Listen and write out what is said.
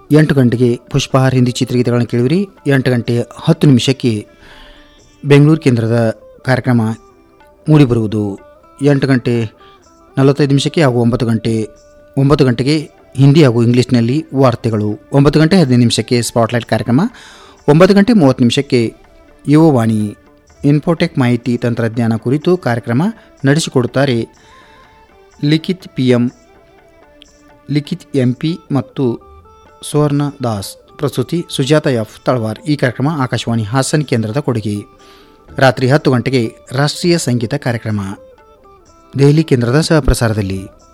ಎಂಟು ಗಂಟೆಗೆ ಪುಷ್ಪಹಾರ್ ಹಿಂದಿ ಚಿತ್ರಗೀತೆಗಳನ್ನು ಕೇಳಿವಿರಿ ಎಂಟು ಗಂಟೆ ಹತ್ತು ನಿಮಿಷಕ್ಕೆ ಬೆಂಗಳೂರು ಕೇಂದ್ರದ ಕಾರ್ಯಕ್ರಮ ಮೂಡಿಬರುವುದು ಎಂಟು ಗಂಟೆ ನಲವತ್ತೈದು ನಿಮಿಷಕ್ಕೆ ಹಾಗೂ ಒಂಬತ್ತು ಗಂಟೆ ಒಂಬತ್ತು ಗಂಟೆಗೆ ಹಿಂದಿ ಹಾಗೂ ಇಂಗ್ಲೀಷ್ನಲ್ಲಿ ವಾರ್ತೆಗಳು ಒಂಬತ್ತು ಗಂಟೆ ಹದಿನೈದು ನಿಮಿಷಕ್ಕೆ ಸ್ಪಾಟ್ಲೈಟ್ ಕಾರ್ಯಕ್ರಮ ಒಂಬತ್ತು ಗಂಟೆ ಮೂವತ್ತು ನಿಮಿಷಕ್ಕೆ ಯುವವಾಣಿ ಇನ್ಫೋಟೆಕ್ ಮಾಹಿತಿ ತಂತ್ರಜ್ಞಾನ ಕುರಿತು ಕಾರ್ಯಕ್ರಮ ನಡೆಸಿಕೊಡುತ್ತಾರೆ Likhith P M Likhith M P ಮತ್ತು ಸುವರ್ಣ ದಾಸ್ ಪ್ರಸ್ತುತಿ ಸುಜಾತ ಎಫ್ ತಳವಾರ್ ಈ ಕಾರ್ಯಕ್ರಮ ಆಕಾಶವಾಣಿ ಹಾಸನ್ ಕೇಂದ್ರದ ಕೊಡುಗೆ ರಾತ್ರಿ ಹತ್ತು ಗಂಟೆಗೆ ರಾಷ್ಟ್ರೀಯ ಸಂಗೀತ ಕಾರ್ಯಕ್ರಮ ದೆಹಲಿ ಕೇಂದ್ರದ ಸಹಪ್ರಸಾರದಲ್ಲಿ